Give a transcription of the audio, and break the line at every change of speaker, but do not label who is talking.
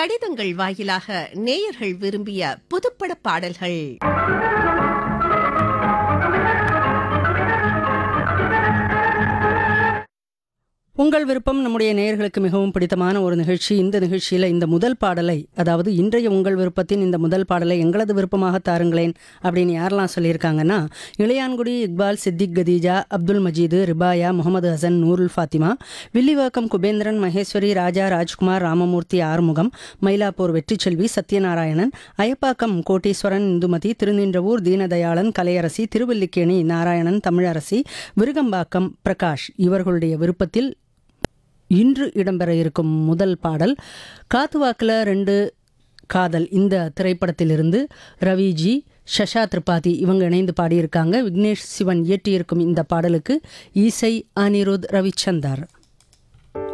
கடிதங்கள் வாயிலாக நேயர்கள் விரும்பிய புதுப்பட பாடல்கள்
உங்கள் விருப்பம் நம்முடைய நேயர்களுக்கு மிகவும் பிடித்தமான ஒரு நிகழ்ச்சி இந்த நிகழ்ச்சியில் இந்த முதல் பாடலை அதாவது இன்றைய உங்கள் விருப்பத்தின் இந்த முதல் பாடலை எங்களது விருப்பமாக தாருங்களேன் அப்படின்னு யாரெல்லாம் சொல்லியிருக்காங்கன்னா இளையான்குடி இக்பால் சித்திக் கதீஜா அப்துல் மஜீது ரிபாயா முகமது ஹசன் நூருல் ஃபாத்திமா வில்லிவாக்கம் குபேந்திரன் மகேஸ்வரி ராஜா ராஜ்குமார் ராமமூர்த்தி ஆறுமுகம் மயிலாப்பூர் வெற்றிச்செல்வி சத்யநாராயணன் அயப்பாக்கம் கோட்டீஸ்வரன் இந்துமதி திருநின்றவூர் தீனதயாளன் கலையரசி திருவல்லிக்கேணி நாராயணன் தமிழரசி விருகம்பாக்கம் பிரகாஷ் இவர்களுடைய விருப்பத்தில் இன்று இடம்பெற இருக்கும் முதல் பாடல் காத்துவாக்கில் ரெண்டு காதல் இந்த திரைப்படத்திலிருந்து ரவிஜி ஷஷா திரிபாதி இவங்க இணைந்து பாடியிருக்காங்க விக்னேஷ் சிவன் இயற்றியிருக்கும் இந்த பாடலுக்கு இசை அனிருத் ரவிச்சந்தர்